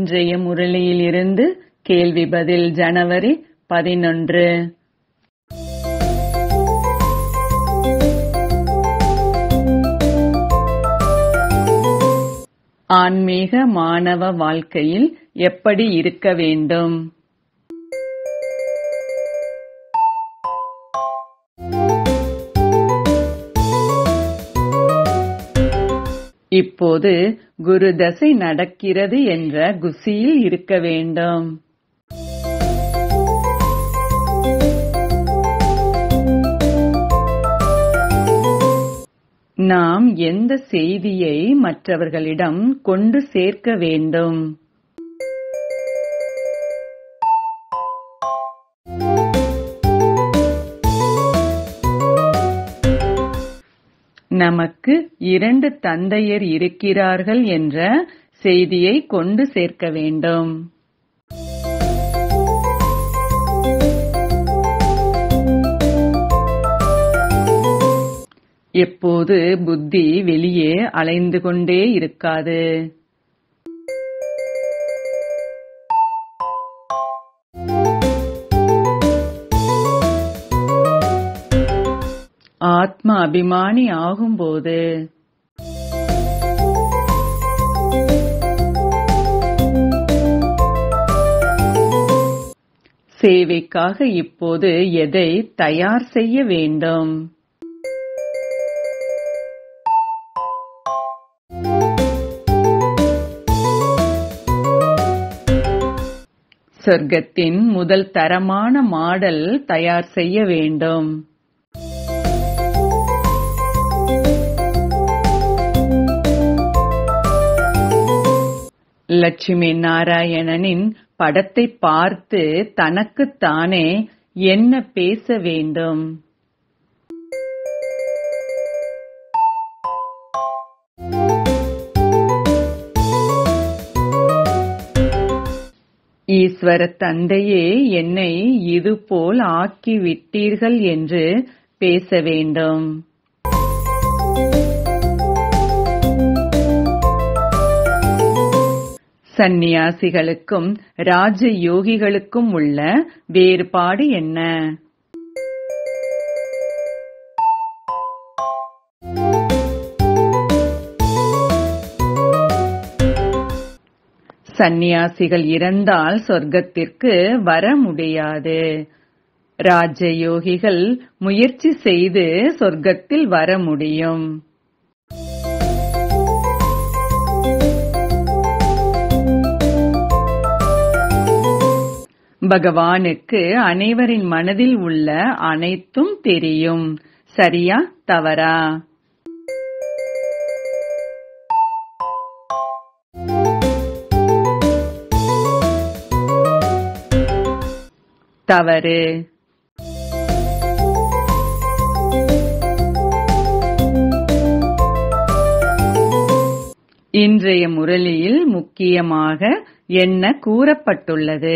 இன்றைய முரளியிலிருந்து கேள்வி பதில் ஜனவரி பதினொன்று ஆன்மீக மாணவ வாழ்க்கையில் எப்படி இருக்க வேண்டும் இப்போது குரு தசை நடக்கிறது என்ற குசியில் இருக்க வேண்டும் நாம் எந்த செய்தியை மற்றவர்களிடம் கொண்டு சேர்க்க வேண்டும் நமக்கு இரண்டு தந்தையர் இருக்கிறார்கள் என்ற செய்தியை கொண்டு சேர்க்க வேண்டும் எப்போது புத்தி வெளியே அலைந்து கொண்டே இருக்காது ஆத்ம அபிமானி ஆகும்போது சேவைக்காக இப்போது எதை தயார் செய்ய வேண்டும் சொர்க்கத்தின் முதல் தரமான மாடல் தயார் செய்ய வேண்டும் லட்சுமி நாராயணனின் படத்தை பார்த்து தனக்குத்தானே என்ன பேச வேண்டும் ஈஸ்வர தந்தையே என்னை இதுபோல் ஆக்கிவிட்டீர்கள் என்று பேச வேண்டும் சந்நியாசிகளுக்கும் ராஜ யோகிகளுக்கும் உள்ள வேறுபாடு என்ன சந்நியாசிகள் இறந்தால் சொர்க்கத்திற்கு வர முடியாது ராஜயோகிகள் முயற்சி செய்து சொர்க்கத்தில் வர முடியும் பகவானுக்கு அனைவரின் மனதில் உள்ள அனைத்தும் தெரியும் சரியா தவறா தவறு இன்றைய முரளியில் முக்கியமாக என்ன கூறப்பட்டுள்ளது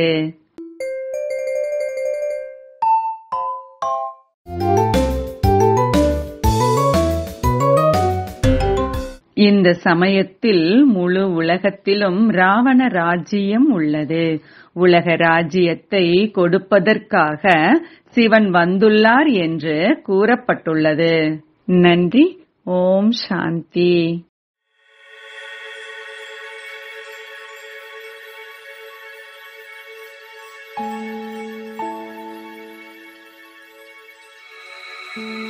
இந்த சமயத்தில் முழு உலகத்திலும் ராவண ராஜ்யம் உள்ளது உலக ராஜ்யத்தை கொடுப்பதற்காக சிவன் வந்துள்ளார் என்று கூறப்பட்டுள்ளது நன்றி ஓம் சாந்தி thank you